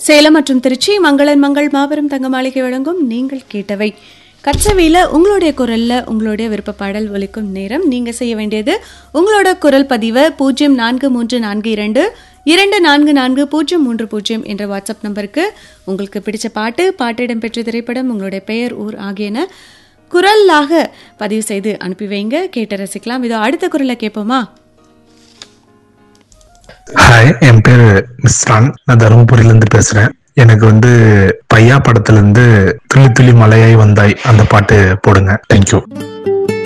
சேலம் மற்றும் திருச்சி மங்களன் மங்கள் மாபெரும் தங்க மாளிகை வழங்கும் நீங்கள் கேட்டவை கச்சவையில் உங்களுடைய குரல்ல உங்களுடைய விருப்ப பாடல் ஒலிக்கும் நேரம் நீங்க செய்ய வேண்டியது உங்களோட குரல் பதிவை பூஜ்ஜியம் நான்கு மூன்று நான்கு இரண்டு இரண்டு நான்கு நான்கு பூஜ்ஜியம் மூன்று பூஜ்ஜியம் என்ற வாட்ஸ்அப் நம்பருக்கு உங்களுக்கு பிடிச்ச பாட்டு பாட்டு இடம்பெற்ற திரைப்படம் உங்களுடைய பெயர் ஊர் ஆகியன குரலாக பதிவு செய்து அனுப்பி வைங்க கேட்டு ரசிக்கலாம் இதோ அடுத்த குரலை கேட்போமா ஹாய் என் பேரு மிஸ்ரான் நான் தருமபுரியில இருந்து பேசுறேன் எனக்கு வந்து பையா படத்துல இருந்து துளி துளி மலையாய் வந்தாய் அந்த பாட்டு போடுங்க தேங்க்யூ